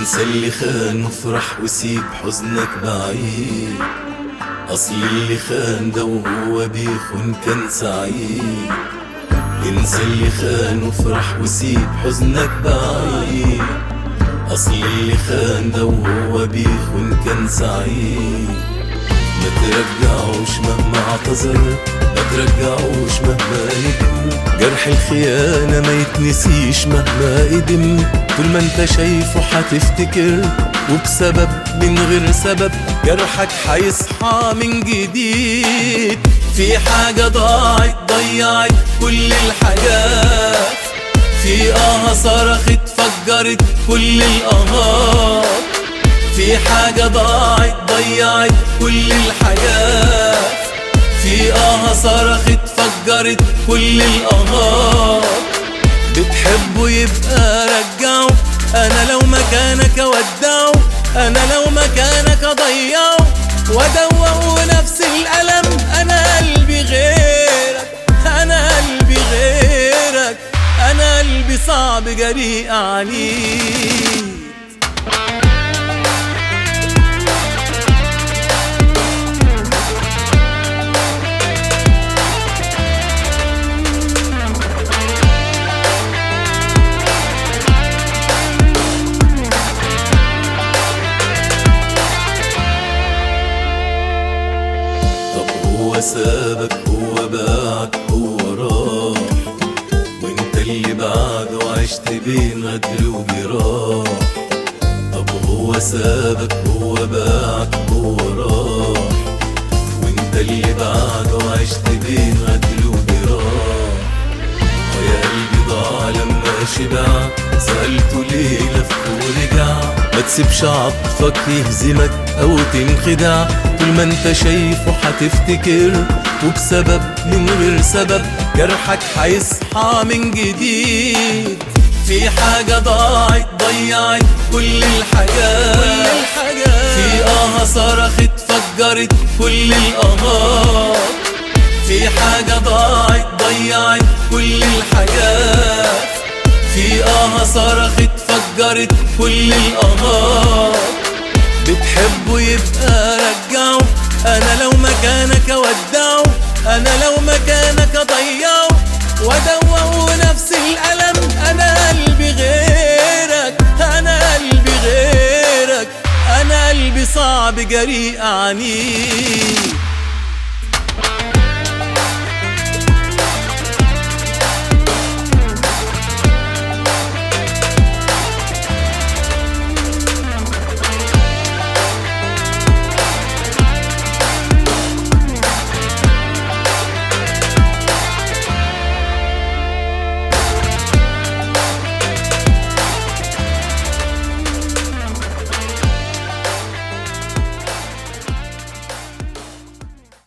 انسى اللي خان وافرح وسيب حزنك بعيد اصل اللي خان ده وهو بيخون كان سعيد انسى اللي خان وافرح وسيب حزنك بعيد اصل اللي خان ده وهو بيخون كان سعيد ما ترجعوش مهما اعتذر ما ترجعوش مهما ندم جرح الخيانة ما يتنسيش مهما قدم طول ما انت شايفه هتفتكر وبسبب من غير سبب جرحك هيصحى من جديد في حاجة ضاعت ضيعت كل الحاجات في آه صرخت فجرت كل الآهات في حاجة ضاعت ضيعت كل الحاجات في آه صرخت فجرت كل الآهات بتحبه يبقى رجعه أنا لو مكانك أودعه أنا لو مكانك أضيعه وأدوقه نفس الألم أنا قلبي غيرك أنا قلبي غيرك أنا قلبي صعب جريء عنيد طب هو سابك هو باعك هو راح وانت اللي بعده عشت بين غدر وجراح طب هو سابك هو باعك هو راح وانت اللي بعده عشت بين غدر وجراح ويا قلبي ضاع لما شبع سألته ليه لف ورجع ما تسيبش عطفك يهزمك أو تنخدع طول ما انت شايفه هتفتكر وبسبب من غير سبب جرحك هيصحى من جديد في حاجة ضاعت ضيعت كل الحاجات في آه صرخت فجرت كل الآهات في حاجة ضاعت ضيعت كل الحاجات في آه صرخت فجرت كل الآهات بتحبه يبقى رجعه أنا لو مكانك أودعه أنا لو مكانك أضيعه وأدوقه نفس الألم أنا قلبي غيرك أنا قلبي غيرك أنا قلبي صعب جريء عنيد